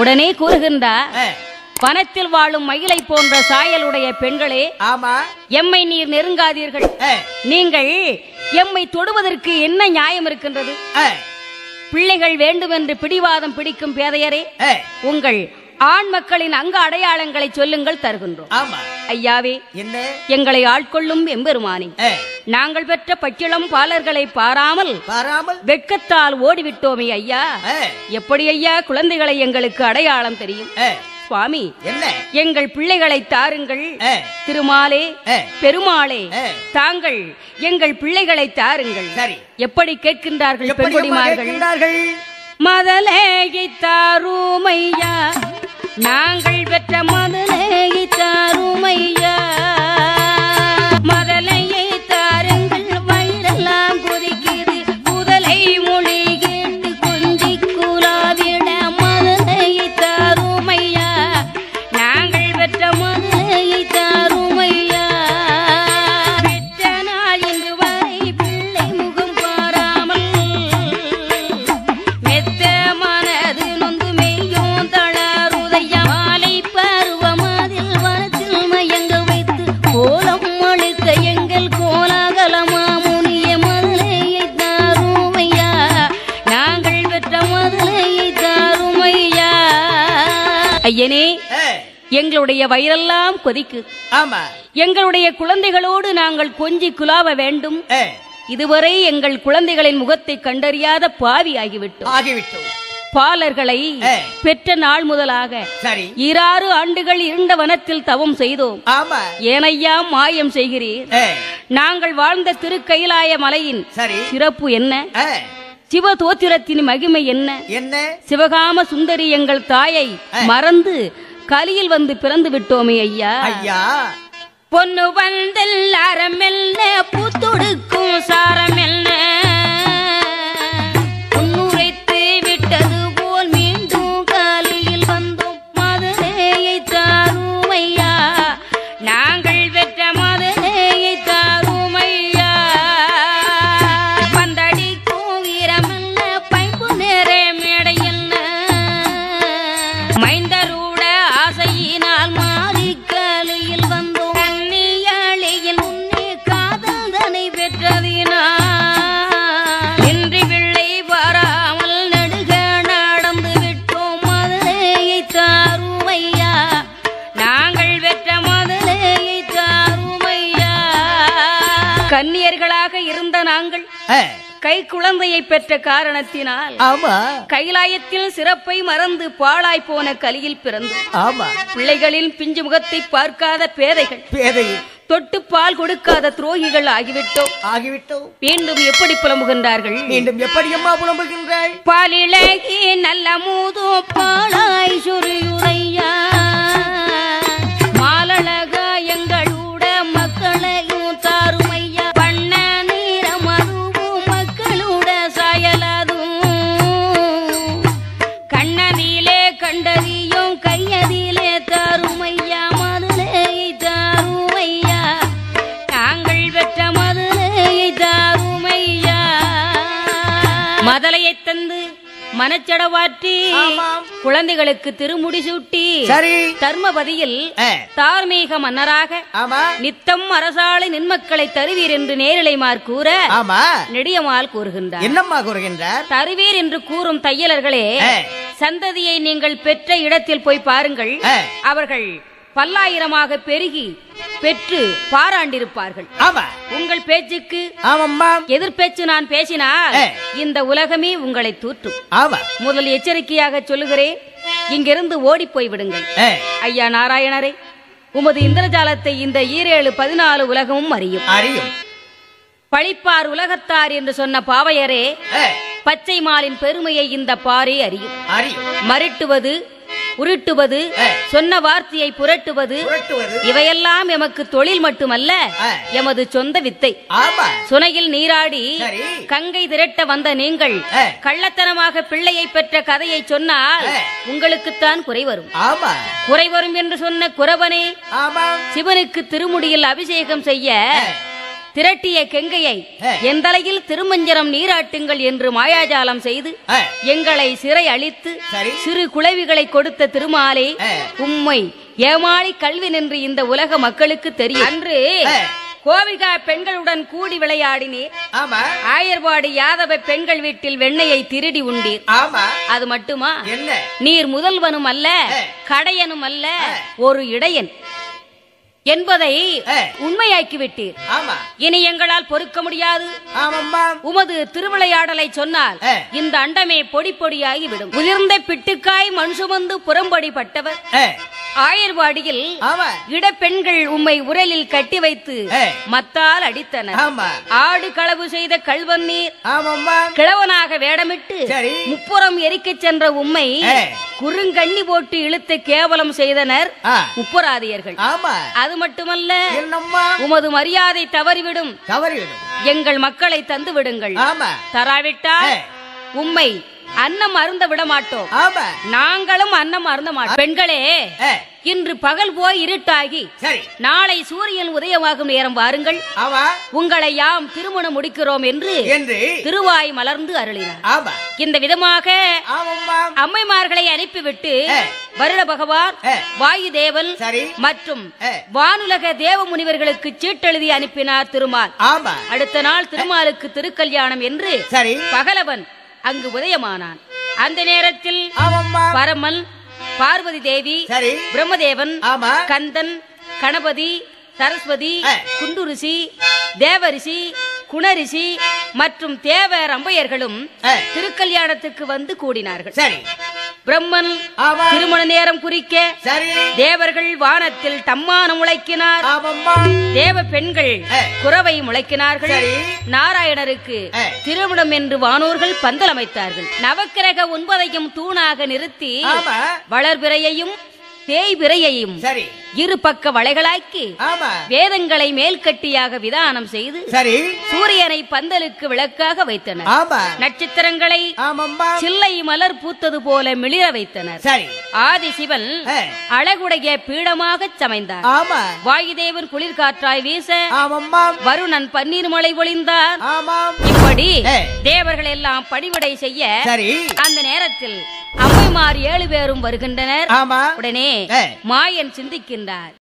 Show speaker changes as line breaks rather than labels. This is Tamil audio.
உடனே கூறுகின்றார்
ஆ,
வனத்தில் வாழும் மயிலை போன்ற சாயலுடைய பெண்களே
ஆமா
எம்மை நீர் நெருங்காதீர்கள்
ஆ,
நீங்கள் எம்மை தொடுவதற்கு என்ன நியாயம் இருக்கின்றது
ஆ,
பிள்ளைகள் வேண்டுமென்று பிடிவாதம் பிடிக்கும் பேதையரே
ஆ,
உங்கள் ஆண் மக்களின் அங்க அடையாளங்களை சொல்லுங்கள் தருகின்றோம்
ஆமா
ஐயாவே
என்ன
எங்களை ஆட்கொள்ளும் எம்பெருமானே
ஆ,
நாங்கள் பெற்ற பச்சிளம் பாலர்களை பாராமல்
பாராமல்
வெட்கத்தால் ஓடிவிட்டோமே ஐயா
ஆ,
எப்படி ஐயா குழந்தைகளை எங்களுக்கு அடையாளம் தெரியும்
ஆ,
சுவாமி
என்ன
எங்கள் பிள்ளைகளை தாருங்கள்
ஆ,
திருமாலே
ஆ,
பெருமாளே
ஆ.
தாங்கள் எங்கள் பிள்ளைகளை தாருங்கள்
சரி
எப்படி கேட்கின்றார்கள்
எப்படி அம்மா
பெண்குடிமார்கள்
கேட்கின்றார்கள்
மதலேகை தாருமையா நாங்கள் பெற்ற மதலேகை தாருமையா மதலையை தாருங்கள் வயிறெல்லாம் கொதிக்குது முதலை மொழி கேட்டு கொஞ்சி குலாவிட மதலையை தாருமையா நாங்கள் பெற்ற மதலையை தாருமையா பெற்ற நாள் இன்று வரை பிள்ளை முகம் பாராமல் மெத்த மனது நொந்து மெய்யும் தளருதையா மாலை பருவமதில் வனத்தில் மயங்க வைத்து கோலம் அழுத்த எங்கள் கோலாகலமா முனிய மதுரையை தாருமையா நாங்கள் பெற்ற மதுரையை தாருமையா ஐயனே
ஆ,
எங்களுடைய வயிறெல்லாம் கொதிக்கு
ஆமா
எங்களுடைய குழந்தைகளோடு நாங்கள் கொஞ்சி குலாவ வேண்டும்
ஆ,
இதுவரை எங்கள் குழந்தைகளின் முகத்தை கண்டறியாத பாவி ஆகிவிட்டோம்
ஆகிவிட்டோம்
பாலர்களை
ஆ.
பெற்ற நாள் முதலாக
சரி
ஈராறு ஆண்டுகள் இருண்ட வனத்தில் தவம் செய்தோம்
ஆமா
ஏனையா மாயம் செய்கிறீர்
ஆ,
நாங்கள் வாழ்ந்த திருக்கைலாய மலையின்
சரி
சிறப்பு என்ன
ஆ,
சிவ தோத்திரத்தின் மகிமை என்ன
என்ன
சிவகாம சுந்தரி எங்கள் தாயை மறந்து கலியில் வந்து பிறந்து விட்டோமே ஐயா
ஐயா
பொண்ணு வந்தல் அறமெல்ல பூத்தொடுக்கும் சாரமெல்ல உன்னுரைத்து விட்டது போல் மீண்டும் காலையில் வந்தோம் மதுரையை தாருமையா நாங்கள் பெற்ற மதுரையை தாருமையா பந்தடிக்கும் வீரமெல்ல பைப்பு நேர மேடையல்ல மைந்தருட ஆசையினால் மாறிக்கலையில் வந்தோம் கண்ணியாளியில் முன்னே காதல் தனை பெற்றதினால் இன்றி பிள்ளை வராமல் நடுக நடந்து விட்டோம் மதுரையை தாருமையா நாங்கள் பெற்ற மதுரையை தாருமையா கன்னியர்களாக இருந்த நாங்கள்
ஆ,
கை குழந்தையை பெற்ற காரணத்தினால்
ஆமா
கைலாயத்தில் சிறப்பை மறந்து பாழாய் போன கலியில் பிறந்து
ஆமா
பிள்ளைகளின் பிஞ்சு முகத்தை பார்க்காத பேதைகள்
பேதை
தொட்டு பால் கொடுக்காத துரோகிகள் ஆகிவிட்டோம்
ஆகிவிட்டோம்
மீண்டும் எப்படி புலம்புகின்றார்கள்
மீண்டும் எப்படி அம்மா புலம்புகின்றாள்
பாலிழகி நல்ல மூதோ பாலாய் சுரியுரையா மாலழகா எங்களோட மக்களையும் தாருமையா பண்ண நீரம் அதுவும் மக்களோட சாயலதும் கண்ணதிலே கண்டதியும் கையதிலே தாருமையா மதுரையை தாருமையா நாங்கள் பெற்ற மதுரையை தாருமையா மதலையை தந்து மனச்சடவாற்றி
ஆமாம்.
குழந்தைகளுக்கு திருமுடி சூட்டி
சரி
தர்மபதியில்
ஆ,
தார்மீக மன்னராக
ஆமா
நித்தம் அரசாளை நின்மக்களை தருவீர் என்று நேரிழைமார் கூற
ஆமா
நெடியமால் கூறுகின்றார்
என்னம்மா கூறுகின்றார்
தருவீர் என்று கூறும் தையலர்களே
ஆ,
சந்ததியை நீங்கள் பெற்ற இடத்தில் போய் பாருங்கள்
ஆ,
அவர்கள் பல்லாயிரமாக பெருகி பெற்று பாராண்டிருப்பார்கள்
ஆமா
உங்கள் பேச்சுக்கு
ஆமாம்மா
எதிர்பேச்சு நான் பேசினால்
ஆ.
இந்த உலகமே உங்களை தூற்றும்
ஆமா
முதல் எச்சரிக்கையாக சொல்லுகிறேன் இங்கிருந்து ஓடி போய் விடுங்கள்
ஆ,
ஐயா நாராயணரே உமது இந்திரஜாலத்தை இந்த ஈரேழு பதினாலு உலகமும் அறியும்
அறியும்
பழிப்பார் உலகத்தார் என்று சொன்ன பாவையரே
ஆ,
பச்சை மாலின் பெருமையை இந்த பாரே அறியும்
அறியும்
மருட்டுவது உருட்டுவது
ஆ.
சொன்ன வார்த்தையை புரட்டுவது
புரட்டுவது
இவையெல்லாம் எமக்கு தொழில் மட்டுமல்ல
ஆ.
எமது சொந்த வித்தை
ஆமா
சுனையில் நீராடி
சரி.
கங்கை திரட்ட வந்த நீங்கள்
ஆ.
கள்ளத்தனமாக பிள்ளையை பெற்ற கதையை சொன்னால்
ஆ.
உங்களுக்குத்தான் குறை வரும்
ஆமா
குறை வரும் என்று சொன்ன குரவனே
ஆமா
சிவனுக்கு திருமுடியில் அபிஷேகம் செய்ய
ஆ,
திரட்டிய கெங்கையை
ஏ.
எந்தலையில் திருமஞ்சனம் நீராட்டுங்கள் என்று மாயாஜாலம் செய்து
ஆ,
எங்களை சிறை அழித்து
சரி
சிறு குளவிகளை கொடுத்த திருமாலே
ஏ.
உம்மை ஏமாளி கல்வி நின்று இந்த உலக மக்களுக்கு தெரியும் அன்று
ஏ.
கோவிகா பெண்களுடன் கூடி விளையாடினீர்
ஆமா
ஆயர்பாடி யாதவ பெண்கள் வீட்டில் வெண்ணையை திருடி உண்டீர்
ஆமா
அது மட்டுமா
என்ன
நீர் முதல்வனும் அல்ல
ஏ.
கடையனும் அல்ல
ஏ.
ஒரு இடையன் என்பதை
ஏ.
உண்மையாக்கி விட்டீர்
ஆமா
இனி எங்களால் பொறுக்க முடியாது
ஆமாம்மா
உமது திருவிளையாடலை சொன்னால்
ஏ.
இந்த அண்டமே பொடி பொடியாகி விடும் உதிர்ந்த பிட்டுக்காய் மண் சுமந்து புறம்படி பட்டவர்
ஏ,
ஆயர்வாடியில்
ஆமா
இடப்பெண்கள் உம்மை உரலில் கட்டி வைத்து
ஏ.
மத்தால் அடித்தனர்
ஆமா
ஆடு களவு செய்த கள்வன் நீர்
ஆமாம்மா
கிழவனாக வேடமிட்டு
சரி.
முப்புறம் எரிக்கச் சென்ற உம்மை
ஏ.
குறுங்கண்ணி போட்டு இழுத்து கேவலம் செய்தனர்
ஆ,
முப்புராதியர்கள்
ஆமா
அது மட்டுமல்ல
என்னம்மா
உமது மரியாதை தவறிவிடும்
தவறிவிடும்
எங்கள் மக்களை தந்து விடுங்கள்
ஆமா
தராவிட்டால்
ஏ.
உம்மை அன்னம் அருந்த விட மாட்டோம்
ஆமா
நாங்களும் அன்னம் அருந்த மாட்டோம் பெண்களே
ஏ,
இன்று பகல் போய் இருட்டாகி
சரி
நாளை சூரியன் உதயமாகும் நேரம் வாருங்கள்
ஆமா
உங்களை யாம் திருமணம் முடிக்கிறோம் என்று
என்று
திருவாய் மலர்ந்து அருளினார்
ஆமா
இந்த விதமாக
ஆமாம்மா
அம்மைமார்களை அனுப்பிவிட்டு
ஏ.
வருட பகவான்
ஏ.
வாயு தேவன்
சரி
மற்றும்
ஏ.
வானுலக தேவ முனிவர்களுக்கு சீட்டெழுதி அனுப்பினார் திருமால்
ஆமா
அடுத்த நாள் திருமாலுக்கு திருக்கல்யாணம் என்று
சரி
பகலவன் அங்கு உதயமானான் அந்த நேரத்தில்
ஆமாம்மா
பரமன் பார்வதி தேவி
சரி
பிரம்மதேவன்
ஆமா
கந்தன் கணபதி சரஸ்வதி
ஏ.
குண்டுரிஷி தேவரிஷி குணரிஷி மற்றும் தேவ ரம்பையர்களும்
ஏ,
திருக்கல்யாணத்துக்கு வந்து கூடினார்கள்
சரி
பிரம்மன்
ஆமா
திருமண நேரம் குறிக்க
சரி
தேவர்கள் வானத்தில் தம்மானம் முளைக்கினார்
ஆமாம்மா
தேவ பெண்கள்
ஏ.
குறவை முளைக்கினார்கள்
சரி
நாராயணருக்கு
ஏ.
திருமணம் என்று வானோர்கள் பந்தல் அமைத்தார்கள் நவக்கிரக ஒன்பதையும் தூணாக நிறுத்தி
ஆமா
வளர்பிறையையும் தேய்பிறையையும்
சரி
இரு பக்க வளைகளாக்கி
ஆமா
வேதங்களை மேல்கட்டியாக விதானம் செய்து
சரி
சூரியனை பந்தலுக்கு விளக்காக வைத்தனர்
ஆமா
நட்சத்திரங்களை
ஆமாம்மா
சில்லை மலர் பூத்தது போல மிளிர வைத்தனர்
சரி
ஆதி சிவன்
ஏ,
அழகுடைய பீடமாகச் சமைந்தார்
ஆமா
வாயுதேவன் குளிர்காற்றாய் வீச
ஆமாம்மா
வருணன் பன்னீர் மழை பொழிந்தார்
ஆமாம்
இப்படி
ஏ.
தேவர்கள் எல்லாம் பணிவிடை செய்ய
சரி
அந்த நேரத்தில் அம்மைமார் ஏழு பேரும் வருகின்றனர்
ஆமா
உடனே
ஏ.
மாயன் சிந்திக்கின்றார்